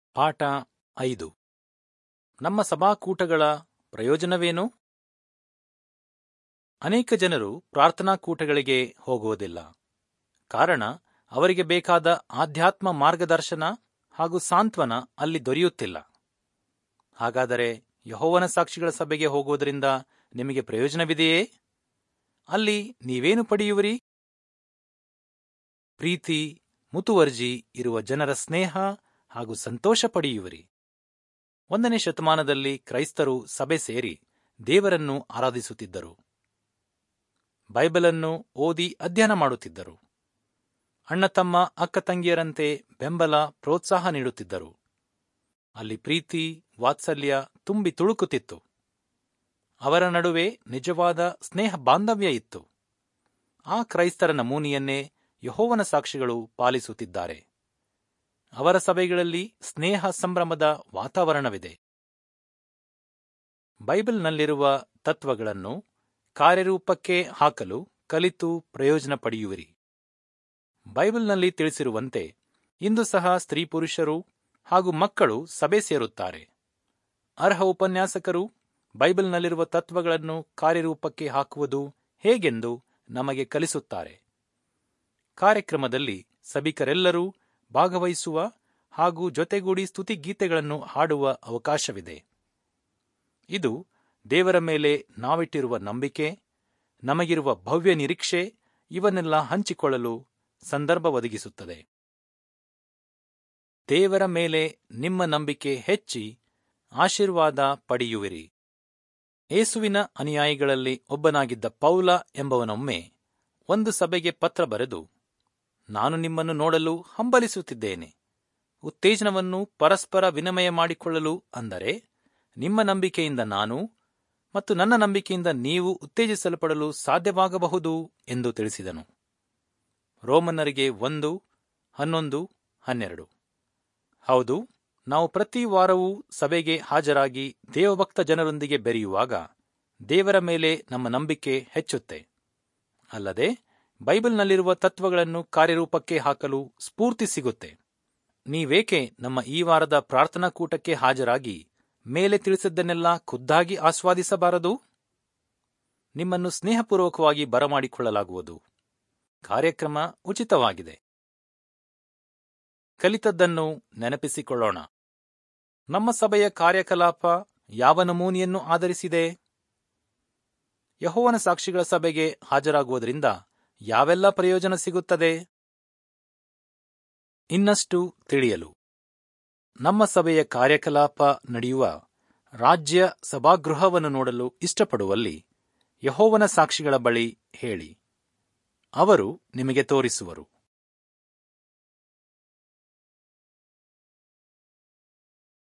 ಪಾಠ ಐದು ನಮ್ಮ ಸಭಾಕೂಟಗಳ ಪ್ರಯೋಜನವೇನು ಅನೇಕ ಜನರು ಪ್ರಾರ್ಥನಾ ಕೂಟಗಳಿಗೆ ಹೋಗುವುದಿಲ್ಲ ಕಾರಣ ಅವರಿಗೆ ಬೇಕಾದ ಆಧ್ಯಾತ್ಮ ಮಾರ್ಗದರ್ಶನ ಹಾಗೂ ಸಾಂತ್ವನ ಅಲ್ಲಿ ದೊರೆಯುತ್ತಿಲ್ಲ ಹಾಗಾದರೆ ಯಹೋವನ ಸಾಕ್ಷಿಗಳ ಸಭೆಗೆ ಹೋಗುವುದರಿಂದ ನಿಮಗೆ ಪ್ರಯೋಜನವಿದೆಯೇ ಅಲ್ಲಿ ನೀವೇನು ಪಡೆಯುವಿರಿ ಪ್ರೀತಿ ಮುತುವರ್ಜಿ ಇರುವ ಜನರ ಸ್ನೇಹ ಹಾಗೂ ಸಂತೋಷ ಪಡೆಯುವಿರಿ ಒಂದನೇ ಶತಮಾನದಲ್ಲಿ ಕ್ರೈಸ್ತರು ಸಭೆ ಸೇರಿ ದೇವರನ್ನು ಆರಾಧಿಸುತ್ತಿದ್ದರು ಬೈಬಲನ್ನು ಓದಿ ಅಧ್ಯಯನ ಮಾಡುತ್ತಿದ್ದರು ಅಣ್ಣ ತಮ್ಮ ಅಕ್ಕ ತಂಗಿಯರಂತೆ ಬೆಂಬಲ ಪ್ರೋತ್ಸಾಹ ನೀಡುತ್ತಿದ್ದರು ಅಲ್ಲಿ ಪ್ರೀತಿ ವಾತ್ಸಲ್ಯ ತುಂಬಿ ತುಳುಕುತ್ತಿತ್ತು ಅವರ ನಡುವೆ ನಿಜವಾದ ಸ್ನೇಹ ಬಾಂಧವ್ಯ ಇತ್ತು ಆ ಕ್ರೈಸ್ತರ ನಮೂನೆಯನ್ನೇ ಯಹೋವನ ಸಾಕ್ಷಿಗಳು ಪಾಲಿಸುತ್ತಿದ್ದಾರೆ ಅವರ ಸಭೆಗಳಲ್ಲಿ ಸ್ನೇಹ ಸಂಭ್ರಮದ ವಾತಾವರಣವಿದೆ ಬೈಬಲ್ನಲ್ಲಿರುವ ತತ್ವಗಳನ್ನು ಕಾರ್ಯರೂಪಕ್ಕೆ ಹಾಕಲು ಕಲಿತು ಪ್ರಯೋಜನ ಪಡೆಯುವಿರಿ ಬೈಬಲ್ನಲ್ಲಿ ತಿಳಿಸಿರುವಂತೆ ಇಂದು ಸಹ ಸ್ತ್ರೀ ಪುರುಷರು ಹಾಗೂ ಮಕ್ಕಳು ಸಭೆ ಸೇರುತ್ತಾರೆ ಅರ್ಹ ಉಪನ್ಯಾಸಕರು ಬೈಬಲ್ನಲ್ಲಿರುವ ತತ್ವಗಳನ್ನು ಕಾರ್ಯರೂಪಕ್ಕೆ ಹಾಕುವುದು ಹೇಗೆಂದು ನಮಗೆ ಕಲಿಸುತ್ತಾರೆ ಕಾರ್ಯಕ್ರಮದಲ್ಲಿ ಸಭಿಕರೆಲ್ಲರೂ ಭಾಗವಹಿಸುವ ಹಾಗೂ ಜೊತೆಗೂಡಿ ಸ್ತುತಿಗೀತೆಗಳನ್ನು ಹಾಡುವ ಅವಕಾಶವಿದೆ ಇದು ದೇವರ ಮೇಲೆ ನಾವಿಟ್ಟಿರುವ ನಂಬಿಕೆ ನಮಗಿರುವ ಭವ್ಯ ನಿರೀಕ್ಷೆ ಇವನ್ನೆಲ್ಲ ಹಂಚಿಕೊಳ್ಳಲು ಸಂದರ್ಭ ಒದಗಿಸುತ್ತದೆ ದೇವರ ಮೇಲೆ ನಿಮ್ಮ ನಂಬಿಕೆ ಹೆಚ್ಚಿ ಆಶೀರ್ವಾದ ಪಡೆಯುವಿರಿ ಏಸುವಿನ ಅನುಯಾಯಿಗಳಲ್ಲಿ ಒಬ್ಬನಾಗಿದ್ದ ಪೌಲ ಎಂಬವನೊಮ್ಮೆ ಒಂದು ಸಭೆಗೆ ಪತ್ರ ಬರೆದು ನಾನು ನಿಮ್ಮನ್ನು ನೋಡಲು ಹಂಬಲಿಸುತ್ತಿದ್ದೇನೆ ಉತ್ತೇಜನವನ್ನು ಪರಸ್ಪರ ವಿನಿಮಯ ಮಾಡಿಕೊಳ್ಳಲು ಅಂದರೆ ನಿಮ್ಮ ನಂಬಿಕೆಯಿಂದ ನಾನು ಮತ್ತು ನನ್ನ ನಂಬಿಕೆಯಿಂದ ನೀವು ಉತ್ತೇಜಿಸಲ್ಪಡಲು ಸಾಧ್ಯವಾಗಬಹುದು ಎಂದು ತಿಳಿಸಿದನು ರೋಮನ್ನರಿಗೆ ಒಂದು ಹನ್ನೊಂದು ಹನ್ನೆರಡು ಹೌದು ನಾವು ಪ್ರತಿ ವಾರವೂ ಸಭೆಗೆ ಹಾಜರಾಗಿ ದೇವಭಕ್ತ ಜನರೊಂದಿಗೆ ಬೆರೆಯುವಾಗ ದೇವರ ಮೇಲೆ ನಮ್ಮ ನಂಬಿಕೆ ಹೆಚ್ಚುತ್ತೆ ಅಲ್ಲದೆ ಬೈಬಲ್ನಲ್ಲಿರುವ ತತ್ವಗಳನ್ನು ಕಾರ್ಯರೂಪಕ್ಕೆ ಹಾಕಲು ಸ್ಫೂರ್ತಿ ಸಿಗುತ್ತೆ ನೀವೇಕೆ ನಮ್ಮ ಈ ವಾರದ ಪ್ರಾರ್ಥನಾ ಕೂಟಕ್ಕೆ ಹಾಜರಾಗಿ ಮೇಲೆ ತಿಳಿಸಿದ್ದನ್ನೆಲ್ಲ ಖುದ್ದಾಗಿ ಆಸ್ವಾದಿಸಬಾರದು ನಿಮ್ಮನ್ನು ಸ್ನೇಹಪೂರ್ವಕವಾಗಿ ಬರಮಾಡಿಕೊಳ್ಳಲಾಗುವುದು ಕಾರ್ಯಕ್ರಮ ಉಚಿತವಾಗಿದೆ ಕಲಿತದ್ದನ್ನು ನೆನಪಿಸಿಕೊಳ್ಳೋಣ ನಮ್ಮ ಸಭೆಯ ಕಾರ್ಯಕಲಾಪ ಯಾವ ನಮೂನೆಯನ್ನು ಆಧರಿಸಿದೆ ಯಹೋವನ ಸಾಕ್ಷಿಗಳ ಸಭೆಗೆ ಹಾಜರಾಗುವುದರಿಂದ ಯಾವೆಲ್ಲ ಪ್ರಯೋಜನ ಸಿಗುತ್ತದೆ ಇನ್ನಷ್ಟು ತಿಳಿಯಲು ನಮ್ಮ ಸಭೆಯ ಕಾರ್ಯಕಲಾಪ ನಡೆಯುವ ರಾಜ್ಯ ಸಭಾಗೃಹವನ್ನು ನೋಡಲು ಇಷ್ಟಪಡುವಲ್ಲಿ ಯಹೋವನ ಸಾಕ್ಷಿಗಳ ಬಳಿ ಹೇಳಿ ಅವರು ನಿಮಗೆ ತೋರಿಸುವರು